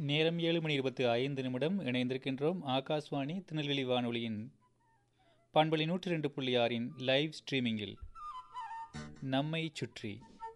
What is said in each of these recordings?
நேரம் ஏழு மணி இருபத்தி ஐந்து நிமிடம் இணைந்திருக்கின்றோம் ஆகாஷ்வாணி திருநெல்வேலி வானொலியின் பண்பலை நூற்றி ரெண்டு புள்ளி ஆறின் லைவ் ஸ்ட்ரீமிங்கில் நம்மை சுற்றி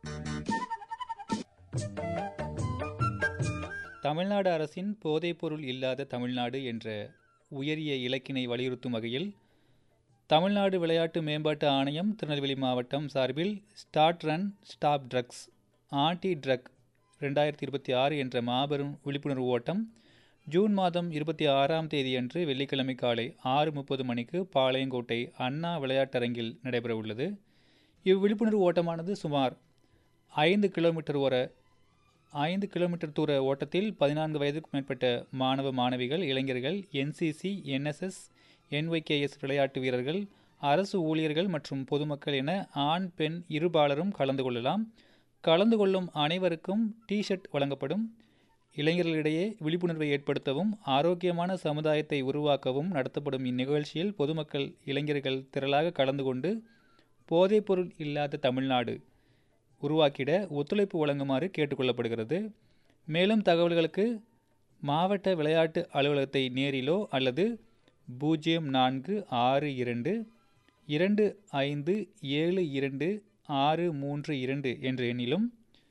தமிழ்நாடு அரசின் போதைப்பொருள் இல்லாத தமிழ்நாடு என்ற உயரிய இலக்கினை வலியுறுத்தும் வகையில் தமிழ்நாடு விளையாட்டு மேம்பாட்டு ஆணையம் திருநெல்வேலி மாவட்டம் சார்பில் start run stop drugs anti drug ரெண்டாயிரத்தி இருபத்தி ஆறு என்ற மாபெரும் விழிப்புணர்வு ஓட்டம் ஜூன் மாதம் இருபத்தி ஆறாம் தேதியன்று வெள்ளிக்கிழமை காலை ஆறு முப்பது மணிக்கு பாளையங்கோட்டை அண்ணா விளையாட்டரங்கில் நடைபெறவுள்ளது இவ்விழிப்புணர்வு ஓட்டமானது சுமார் ஐந்து கிலோமீட்டர் வர ஐந்து கிலோமீட்டர் தூர ஓட்டத்தில் பதினான்கு வயதுக்கு மேற்பட்ட மாணவ மாணவிகள் இளைஞர்கள் என்சிசி என்எஸ்எஸ் என்ஒய்கேஎஸ் விளையாட்டு வீரர்கள் அரசு ஊழியர்கள் மற்றும் பொதுமக்கள் என ஆண் பெண் இருபாலரும் கலந்து கொள்ளலாம் கலந்து கொள்ளும் அனைவருக்கும் டி ஷர்ட் வழங்கப்படும் இளைஞர்களிடையே விழிப்புணர்வை ஏற்படுத்தவும் ஆரோக்கியமான சமுதாயத்தை உருவாக்கவும் நடத்தப்படும் இந்நிகழ்ச்சியில் பொதுமக்கள் இளைஞர்கள் திரளாக கலந்து கொண்டு போதைப்பொருள் இல்லாத தமிழ்நாடு உருவாக்கிட ஒத்துழைப்பு வழங்குமாறு கேட்டுக்கொள்ளப்படுகிறது மேலும் தகவல்களுக்கு மாவட்ட விளையாட்டு அலுவலகத்தை நேரிலோ அல்லது பூஜ்ஜியம் நான்கு ஆறு இரண்டு இரண்டு ஐந்து ஏழு இரண்டு ஆறு மூன்று இரண்டு என்ற எண்ணிலும்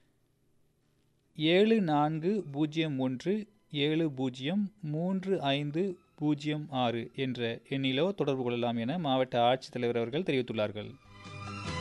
ஏழு நான்கு பூஜ்ஜியம் ஒன்று ஏழு பூஜ்ஜியம் மூன்று ஐந்து பூஜ்ஜியம் ஆறு என்ற எண்ணிலோ தொடர்பு கொள்ளலாம் என மாவட்ட ஆட்சித்தலைவர் அவர்கள் தெரிவித்துள்ளார்கள்